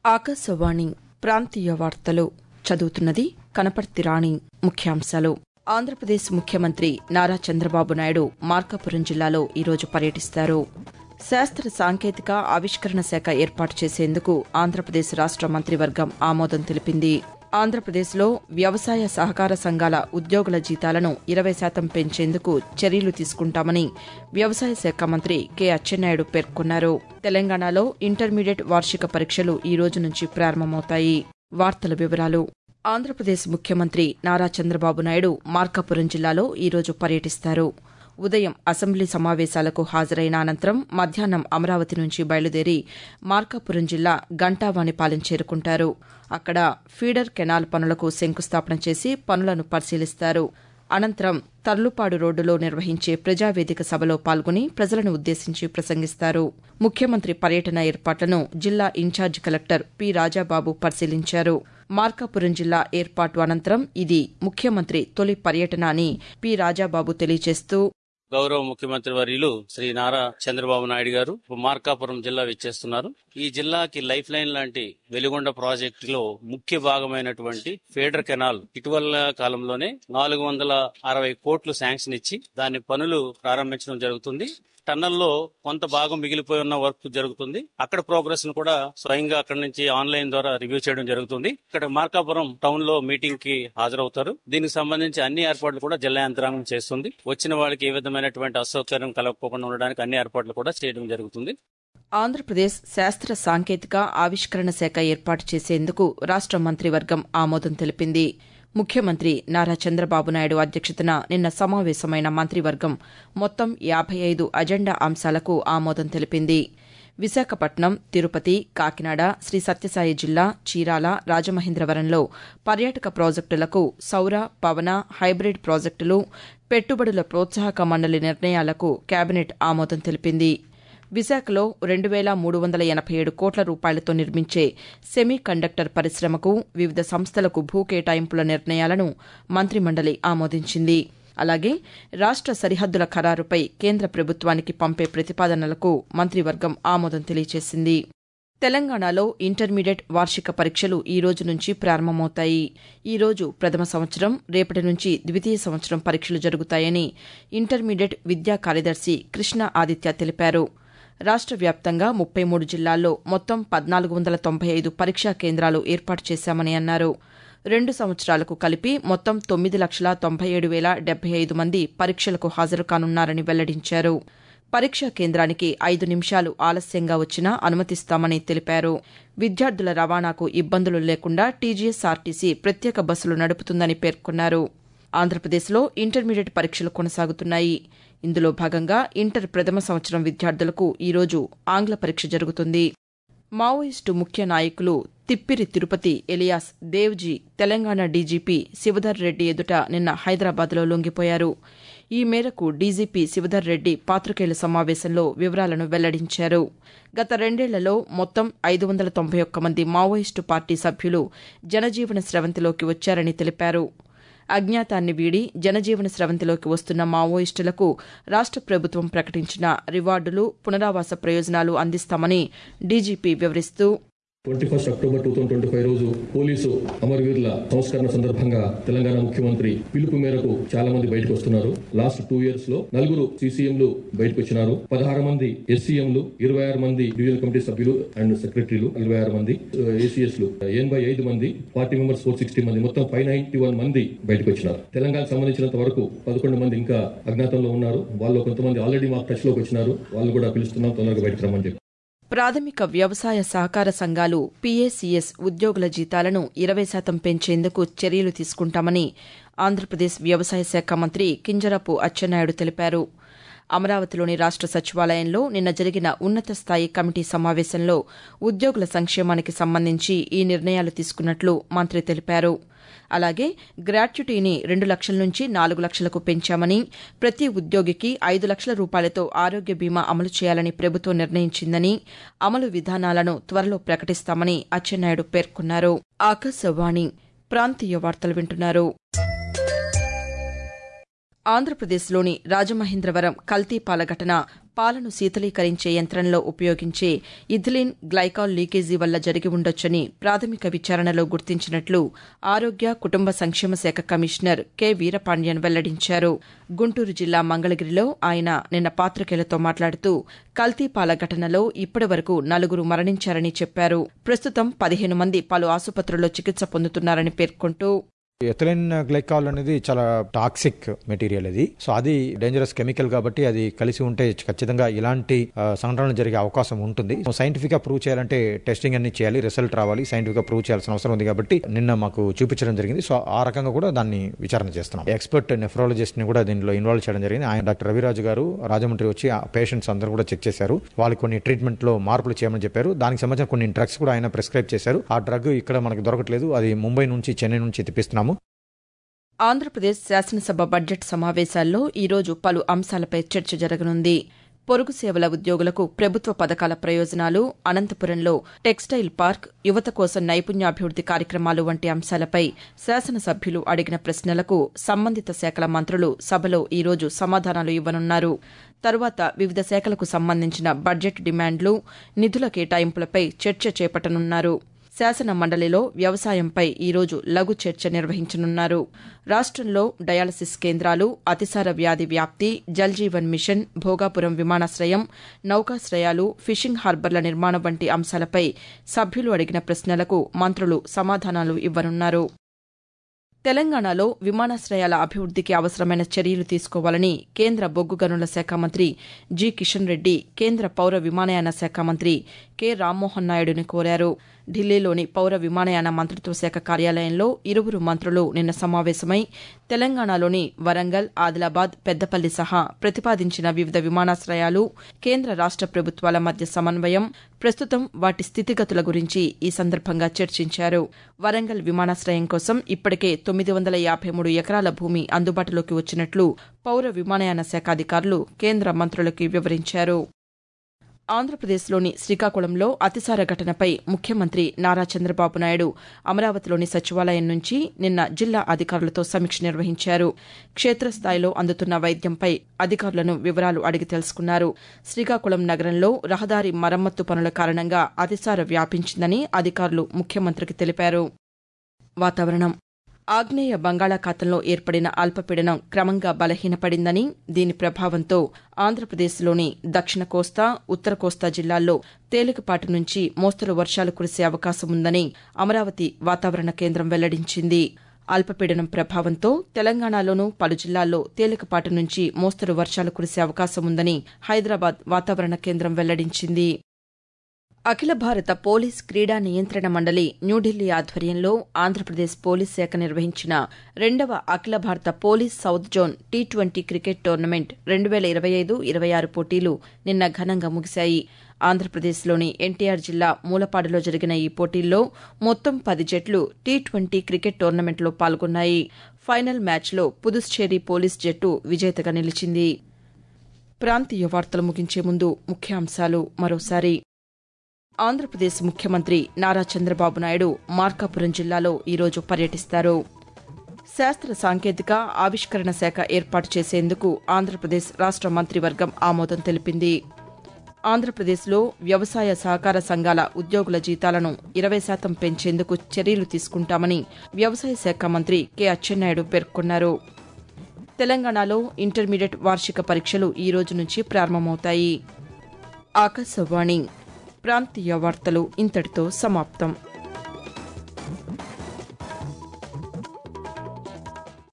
ఆకాశవాణి ప్రాంతీయ వార్తలు చదువుతున్నది కనపర్తి రాణి ముఖ్యాంశాలు ఆంధ్రప్రదేశ్ ముఖ్యమంత్రి నారా చంద్రబాబు నాయుడు మార్కాపురం జిల్లాలో ఈరోజు పర్యటిస్తారు శాస్త్ర సాంకేతిక ఆవిష్కరణ శాఖ ఏర్పాటు చేసేందుకు ఆంధ్రప్రదేశ్ రాష్ట మంత్రివర్గం ఆమోదం తెలిపింది ఆంధ్రప్రదేశ్లో వ్యవసాయ సహకార సంఘాల ఉద్యోగుల జీతాలను ఇరవై శాతం పెంచేందుకు చర్యలు తీసుకుంటామని వ్యవసాయ శాఖ మంత్రి కె అచ్చెన్నాయుడు పేర్కొన్నారు తెలంగాణలో ఇంటర్మీడియట్ వార్షిక పరీక్షలు ఈ రోజు నుంచి ప్రారంభమవుతాయి వార్తల వివరాలు ఆంధ్రప్రదేశ్ ముఖ్యమంత్రి నారా చంద్రబాబు నాయుడు మార్కాపురం జిల్లాలో ఈరోజు పర్యటిస్తారు ఉదయం అసెంబ్లీ సమావేశాలకు హాజరైన అనంతరం మధ్యాహ్నం అమరావతి నుంచి బయలుదేరి మార్కాపురం జిల్లా గంటావానిపాలెం చేరుకుంటారు అక్కడ ఫీడర్ కెనాల్ పనులకు శంకుస్థాపన చేసి పనులను పరిశీలిస్తారు అనంతరం తర్లుపాడు రోడ్డులో నిర్వహించే ప్రజావేదిక సభలో పాల్గొని ప్రజలను ఉద్దేశించి ప్రసంగిస్తారు ముఖ్యమంత్రి పర్యటన ఏర్పాట్లను జిల్లా ఇన్ఛార్జి కలెక్టర్ పి రాజాబాబు పరిశీలించారు మార్కాపురం జిల్లా ఏర్పాటు అనంతరం ఇది ముఖ్యమంత్రి తొలి పర్యటన అని పి రాజాబాబు తెలియజేస్తూ గౌరవ ముఖ్యమంత్రి వర్యులు శ్రీ నారా చంద్రబాబు నాయుడు గారు మార్కాపురం జిల్లా విచ్చేస్తున్నారు ఈ జిల్లాకి లైఫ్ లైన్ లాంటి వెలుగొండ ప్రాజెక్టులో ముఖ్య భాగమైనటువంటి ఫీడర్ కెనాల్ ఇటీవల కాలంలోనే నాలుగు వందల అరవై కోట్లు శాంక్షన్ ఇచ్చి దాని పనులు ప్రారంభించడం జరుగుతుంది టన్నల్లో కొంత భాగం మిగిలిపోయి ఉన్న వర్క్ జరుగుతుంది అక్కడ ప్రోగ్రెస్ ను కూడా స్వయంగా అక్కడ నుంచి ఆన్లైన్ ద్వారా రివ్యూ చేయడం జరుగుతుంది ఇక్కడ మార్కాపురం టౌన్ లో మీటింగ్ కి హాజరవుతారు దీనికి సంబంధించి అన్ని ఏర్పాట్లు కూడా జిల్లా యంత్రాంగం చేస్తుంది వచ్చిన వాళ్ళకి ఏ విధమైనటువంటి అసౌకర్యం కలగకుండా ఉండడానికి అన్ని ఏర్పాట్లు కూడా చేయడం జరుగుతుంది ఆంధ్రప్రదేశ్ శాస్త్ర సాంకేతిక ఆవిష్కరణ శాఖ ఏర్పాటు చేసేందుకు రాష్ట మంత్రివర్గం ఆమోదం తెలిపింది ముఖ్యమంత్రి నారా చంద్రబాబు నాయుడు అధ్యక్షతన నిన్న సమావేశమైన మంత్రివర్గం మొత్తం యాబై ఐదు అజెండా అంశాలకు ఆమోదం తెలిపింది విశాఖపట్నం తిరుపతి కాకినాడ శ్రీ సత్యసాయి జిల్లా చీరాల రాజమహేంద్రవరంలో పర్యాటక ప్రాజెక్టులకు సౌర పవన హైబ్రిడ్ ప్రాజెక్టులు పెట్టుబడుల ప్రోత్సాహక మండలి నిర్ణయాలకు కేబినెట్ ఆమోదం తెలిపింది విశాఖలో రెండు వేల మూడు వందల ఎనభై ఏడు కోట్ల రూపాయలతో నిర్మించే సెమీ కండక్టర్ పరిశ్రమకు వివిధ సంస్థలకు భూ కేటాయింపుల నిర్ణయాలను మంత్రిమండలి ఆమోదించింది అలాగే రాష్ట సరిహద్దుల ఖరారుపై కేంద్ర ప్రభుత్వానికి పంపే ప్రతిపాదనలకు మంత్రివర్గం ఆమోదం తెలియజేసింది తెలంగాణలో ఇంటర్మీడియట్ వార్షిక పరీక్షలు ఈ రోజు నుంచి ప్రారంభమవుతాయి ఈ రోజు ప్రథమ సంవత్సరం రేపటి నుంచి ద్వితీయ సంవత్సరం పరీక్షలు జరుగుతాయని ఇంటర్మీడియట్ విద్యా కార్యదర్శి కృష్ణ ఆదిత్య తెలిపారు రాష్ట వ్యాప్తంగా ముప్పై మూడు జిల్లాల్లో మొత్తం పద్నాలుగు వందల తొంభై ఐదు పరీక్షా కేంద్రాలు ఏర్పాటు చేశామని అన్నారు రెండు సంవత్సరాలకు కలిపి మొత్తం తొమ్మిది లక్షల తొంభై ఏడు వేల డెబ్బై ఐదు మంది పరీక్షలకు హాజరు కానున్నారని వెల్లడించారు పరీక్షా కేంద్రానికి ఐదు నిమిషాలు ఆలస్యంగా వచ్చినా అనుమతిస్తామని తెలిపారు విద్యార్థుల రవాణాకు ఇబ్బందులు లేకుండా టీజీఎస్ఆర్టీసీ ప్రత్యేక బస్సులు నడుపుతుందని పేర్కొన్నారు ఆంధ్రప్రదేశ్లో ఇంటర్మీడియట్ పరీక్షలు కొనసాగుతున్నాయి ఇందులో భాగంగా ఇంటర్ ప్రథమ సంవత్సరం విద్యార్థులకు ఈరోజు ఆంగ్ల పరీక్ష జరుగుతుంది మావోయిస్టు ముఖ్య నాయకులు తిప్పిరి తిరుపతి ఎలియాస్ దేవ్జీ తెలంగాణ డీజీపీ శివధర్ రెడ్డి ఎదుట నిన్న హైదరాబాద్లో లొంగిపోయారు ఈ మేరకు డీజీపీ శివధర్ రెడ్డి పాతికేయుల సమావేశంలో వివరాలను వెల్లడించారు గత రెండేళ్లలో మొత్తం ఐదు వందల తొంభై ఒక్క మంది మావోయిస్టు పార్టీ సభ్యులు జనజీవన స్రవంతిలోకి వచ్చారని తెలిపారు అజ్ఞాతాన్ని వీడి జనజీవన స్రవంతిలోకి వస్తున్న మావోయిస్టులకు రాష్ట ప్రభుత్వం ప్రకటించిన రివార్డులు పునరావాస ప్రయోజనాలు అందిస్తామని డీజీపీ వివరిస్తూ twenty first October two thousand twenty five రోజు పోలీసు అమరవీరుల సంస్కరణ సందర్భంగా తెలంగాణ ముఖ్యమంత్రి పిలుపు మేరకు చాలా మంది బయటకు వస్తున్నారు లాస్ట్ టూ ఇయర్స్ లో నలుగురు సీసీఎంలు బయటకు వచ్చినారు పదహారు మంది ఎస్సీఎంలు ఇరవై ఆరు మంది డివిజన్ కమిటీ సభ్యులు అండ్ సెక్రటరీలు ఇరవై ఆరు మంది ఏసీఎస్ లు ఎనభై ఐదు మంది పార్టీ మెంబర్స్ ఫోర్ సిక్స్టీ మంది మొత్తం ఫైవ్ నైన్టీ వన్ మంది బయటకు వచ్చినారు తెలంగాణకు సంబంధించినంత వరకు పదకొండు మంది ఇంకా అజ్ఞాతంలో ఉన్నారు వాళ్ళు కొంతమంది ఆల్రెడీ మాకు టచ్ లోకి వచ్చినారు వాళ్ళు కూడా పిలుస్తున్నాం తొందరగా బయటకు రమ్మని చెప్పి ప్రాథమిక వ్యవసాయ సహకార సంఘాలు పీఏసీఎస్ ఉద్యోగుల జీతాలను ఇరవై శాతం పెంచేందుకు చర్యలు తీసుకుంటామని ఆంధ్రప్రదేశ్ వ్యవసాయ శాఖ మంత్రి కింజరాపు అచ్చెన్నాయుడు తెలిపారు అమరావతిలోని రాష్ట సచివాలయంలో నిన్న జరిగిన ఉన్నత స్థాయి కమిటీ సమావేశంలో ఉద్యోగుల సంక్షేమానికి సంబంధించి ఈ నిర్ణయాలు తీసుకున్నట్లు మంత్రి తెలిపారు అలాగే గ్రాట్యుటీని రెండు లక్షల నుంచి నాలుగు లక్షలకు పెంచామని ప్రతి ఉద్యోగికి ఐదు లక్షల రూపాయలతో ఆరోగ్య బీమా అమలు చేయాలని ప్రభుత్వం నిర్ణయించిందని అమలు విధానాలను త్వరలో ప్రకటిస్తామని అచ్చెన్నాయుడు పేర్కొన్నారు ఆకాశవాణి ప్రాంతీయ వార్తలు వింటున్నారు ఆంధ్రప్రదేశ్లోని రాజమహేంద్రవరం కల్తీపాల ఘటన పాలను శీతలీకరించే యంత్రంలో ఉపయోగించే ఇథిలిన్ గ్లైకాల్ లీకేజీ వల్ల జరిగి ఉండొచ్చని ప్రాథమిక విచారణలో గుర్తించినట్లు ఆరోగ్య కుటుంబ సంక్షేమ శాఖ కమిషనర్ కె వీరపాండ్యన్ వెల్లడించారు గుంటూరు జిల్లా మంగళగిరిలో ఆయన నిన్న పాతికేయులతో మాట్లాడుతూ కల్తీపాల ఘటనలో ఇప్పటి వరకు నలుగురు మరణించారని చెప్పారు ప్రస్తుతం పదిహేను మంది పలు ఆసుపత్రుల్లో చికిత్స పొందుతున్నారని పేర్కొంటూ ఎథిలిన్ గ్లైకాల్ అనేది చాలా టాక్సిక్ మెటీరియల్ ఇది సో అది డేంజరస్ కెమికల్ కాబట్టి అది కలిసి ఉంటే ఖచ్చితంగా ఇలాంటి ఆ, సంఘటనలు జరిగే అవకాశం ఉంటుంది సైంటిఫిక్ గా ప్రూవ్ చేయాలంటే టెస్టింగ్ అన్ని చేయాలి రిజల్ట్ రావాలి సైంటిఫిక్ గా ప్రూవ్ చేయాల్సిన అవసరం ఉంది కాబట్టి నిన్న మాకు చూపించడం జరిగింది సో ఆ రకంగా కూడా దాన్ని విచారణ చేస్తున్నాం ఎక్స్పర్ట్ నెఫ్రాలజిస్ట్ ని కూడా దీనిలో ఇన్వాల్వ్ చేయడం జరిగింది ఆయన డాక్టర్ రవిరాజు గారు రాజమండ్రి వచ్చి ఆ పేషెంట్స్ అందరూ కూడా చెక్ చేశారు వాళ్ళకి కొన్ని ట్రీట్మెంట్ లో మార్పులు చేయమని చెప్పారు దానికి సంబంధించిన కొన్ని డ్రగ్స్ కూడా ఆయన ప్రిస్క్రైబ్ చేశారు ఆ డ్రగ్ ఇక్కడ మనకు దొరకట్లేదు అది ముంబై నుంచి చెన్నై నుంచి తెప్పిస్తున్నాము ఆంధ్రప్రదేశ్ శాసనసభ బడ్జెట్ సమావేశాల్లో ఈరోజు పలు అంశాలపై చర్చ జరగనుంది పొరుగు సేవల ఉద్యోగులకు ప్రభుత్వ పథకాల ప్రయోజనాలు అనంతపురంలో టెక్స్టైల్ పార్క్ యువత కోసం నైపుణ్యాభివృద్ది కార్యక్రమాలు వంటి అంశాలపై శాసనసభ్యులు అడిగిన ప్రశ్నలకు సంబంధిత శాఖల మంత్రులు సభలో ఈరోజు సమాధానాలు ఇవ్వనున్నారు తరువాత వివిధ శాఖలకు సంబంధించిన బడ్జెట్ డిమాండ్లు నిధుల కేటాయింపులపై చర్చ చేపట్టనున్నారు శాసన మండలిలో వ్యవసాయంపై ఈరోజు లఘు చర్చ నిర్వహించనున్నారు రాష్టంలో డయాలసిస్ కేంద్రాలు అతిసార వ్యాధి వ్యాప్తి జల్ జీవన్ మిషన్ భోగాపురం విమానాశ్రయం నౌకాశ్రయాలు ఫిషింగ్ హార్బర్ల నిర్మాణం వంటి అంశాలపై సభ్యులు అడిగిన ప్రశ్నలకు మంత్రులు సమాధానాలు ఇవ్వనున్నారు తెలంగాణలో విమానాశ్రయాల అభివృద్దికి అవసరమైన చర్యలు తీసుకోవాలని కేంద్ర బొగ్గు గనుల శాఖ మంత్రి జి కిషన్ రెడ్డి కేంద్ర పౌర విమానయాన శాఖ మంత్రి కె రామ్మోహన్ నాయుడుని కోరారు ఢిల్లీలోని పౌర విమానయాన మంత్రిత్వ శాఖ కార్యాలయంలో ఇరువురు మంత్రులు నిన్న సమావేశమై తెలంగాణలోని వరంగల్ ఆదిలాబాద్ పెద్దపల్లి సహా ప్రతిపాదించిన వివిధ విమానాశ్రయాలు కేంద్ర రాష్ట ప్రభుత్వాల మధ్య సమన్వయం ప్రస్తుతం వాటి స్థితిగతుల గురించి ఈ సందర్భంగా చర్చించారు వరంగల్ విమానాశ్రయం కోసం ఇప్పటికే తొమ్మిది వందల యాభై మూడు ఎకరాల భూమి అందుబాటులోకి వచ్చినట్లు పౌర విమానయాన శాఖ అధికారులు కేంద్ర మంత్రులకి వివరించారు ఆంధ్రప్రదేశ్లోని శ్రీకాకుళంలో అతిసార ఘటనపై ముఖ్యమంత్రి నారా చంద్రబాబు నాయుడు అమరావతిలోని సచివాలయం నుంచి నిన్న జిల్లా అధికారులతో సమీక్ష నిర్వహించారు క్షేత్రస్థాయిలో అందుతున్న వైద్యంపై అధికారులను వివరాలు అడిగి తెలుసుకున్నారు శ్రీకాకుళం నగరంలో రహదారి మరమ్మత్తు పనుల కారణంగా అతిసార వ్యాపించిందని అధికారులు ముఖ్యమంత్రికి తెలిపారు వాతావరణం ఆగ్నేయ బంగాళాఖాతంలో ఏర్పడిన అల్పపీడనం క్రమంగా బలహీనపడిందని దీని ప్రభావంతో ఆంధ్రప్రదేశ్లోని దక్షిణ కోస్తా ఉత్తర కోస్తా జిల్లాల్లో తేలికపాటి నుంచి మోస్తరు వర్షాలు కురిసే అవకాశం ఉందని అమరావతి వాతావరణ కేంద్రం వెల్లడించింది అల్పపీడనం ప్రభావంతో తెలంగాణలోనూ పలు జిల్లాల్లో తేలికపాటి నుంచి మోస్తరు వర్షాలు కురిసే అవకాశం ఉందని హైదరాబాద్ వాతావరణ కేంద్రం వెల్లడించింది అఖిల భారత పోలీస్ క్రీడా నియంత్రణ మండలి న్యూఢిల్లీ ఆధ్వర్యంలో ఆంధ్రప్రదేశ్ పోలీస్ శాఖ నిర్వహించిన రెండవ అఖిల భారత police south zone T twenty cricket tournament రెండు వేల ఇరవై ఐదు ఇరవై ఆరు పోటీలు నిన్న ఘనంగా ముగిశాయి ఆంధ్రప్రదేశ్లోని ఎన్టీఆర్ జిల్లా మూలపాడులో జరిగిన ఈ పోటీల్లో మొత్తం పది జట్లు టీ ట్వంటీ క్రికెట్ టోర్నమెంట్లో పాల్గొన్నాయి ఫైనల్ మ్యాచ్లో పుదుచ్చేరి పోలీస్ జట్టు విజేతగా నిలిచింది ప్రాంతీయ వార్తలు ముగించే ముందు ముఖ్యాంశాలు మరోసారి ఆంధ్రప్రదేశ్ ముఖ్యమంత్రి నారా చంద్రబాబు నాయుడు మార్కాపురం జిల్లాలో ఈరోజు పర్యటిస్తారు శాస్త్ర సాంకేతిక ఆవిష్కరణ శాఖ ఏర్పాటు చేసేందుకు ఆంధ్రప్రదేశ్ రాష్ట మంత్రివర్గం ఆమోదం తెలిపింది ఆంధ్రప్రదేశ్లో వ్యవసాయ సహకార సంఘాల ఉద్యోగుల జీతాలను ఇరవై శాతం పెంచేందుకు చర్యలు తీసుకుంటామని వ్యవసాయ శాఖ మంత్రి కె అచ్చెన్నాయుడు పేర్కొన్నారు తెలంగాణలో ఇంటర్మీడియట్ వార్షిక పరీక్షలు ఈ రోజు నుంచి ప్రారంభమవుతాయి ఆకాశవాణి ప్రాంతీయ వార్తలు ఇంతటితో సమాప్తం